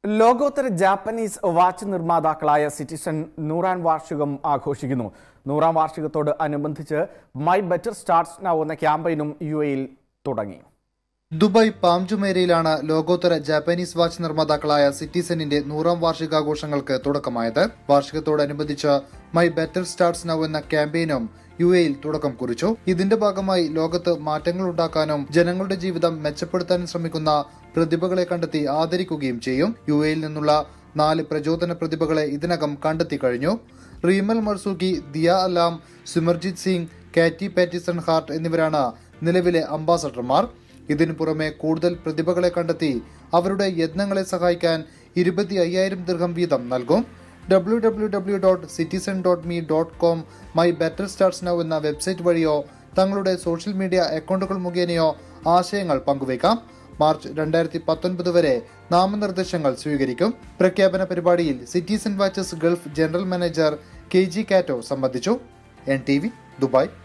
ലോകോത്തര Japanese watch നിർമ്മാതാക്കളായ citizen നൂറാം വാർഷികം ആഘോഷിക്കുന്നു നൂറാം വാർഷികത്തോട് അനുബന്ധിച്ച് മൈ ബെറ്റർ സ്റ്റാർട്ട്സ് നൗ എന്ന ക്യാമ്പയിനും യു എയിൽ തുടങ്ങി ദുബായ് പാംജുമേരയിലാണ് ലോകോത്തര ജാപ്പാനീസ് വാച്ച് നിർമ്മാതാക്കളായ സിറ്റിസണിന്റെ നൂറാം വാർഷികാഘോഷങ്ങൾക്ക് തുടക്കമായത് വാർഷികത്തോടനുബന്ധിച്ച് മൈ ബെറ്റർ സ്റ്റാർട്ട്സ് നൗ എന്ന ക്യാമ്പയിനും യു എയിൽ തുടക്കം കുറിച്ചു ഇതിന്റെ ഭാഗമായി ലോകത്ത് മാറ്റങ്ങൾ ഉണ്ടാക്കാനും ജനങ്ങളുടെ ജീവിതം മെച്ചപ്പെടുത്താനും ശ്രമിക്കുന്ന പ്രതിഭകളെ കണ്ടെത്തി ആദരിക്കുകയും ചെയ്യും യു എയിൽ നിന്നുള്ള നാല് പ്രചോദന പ്രതിഭകളെ ഇതിനകം കണ്ടെത്തി കഴിഞ്ഞു Reem Al Marzouqi Dia Alam Simarjit Singh Katie Pattison Hart എന്നിവരാണ് നിലവിലെ അംബാസഡർമാർ ഇതിനു പുറമെ കൂടുതൽ പ്രതിഭകളെ കണ്ടെത്തി അവരുടെ യത്നങ്ങളെ സഹായിക്കാൻ ഇരുപത്തി അയ്യായിരം ദീർഘം വീതം നൽകും W W W dot citizen dot me dot com my better starts now എന്ന വെബ്സൈറ്റ് വഴിയോ തങ്ങളുടെ സോഷ്യൽ മീഡിയ അക്കൗണ്ടുകൾ മുഖേനയോ ആശയങ്ങൾ പങ്കുവയ്ക്കാം മാർച്ച് രണ്ടായിരത്തി പത്തൊൻപത് വരെ നാമനിർദ്ദേശങ്ങൾ സ്വീകരിക്കും പ്രഖ്യാപന പരിപാടിയിൽ Citizen watches Gulf general manager K G Kato സംബന്ധിച്ചു എൻ ടി വി ദുബായ്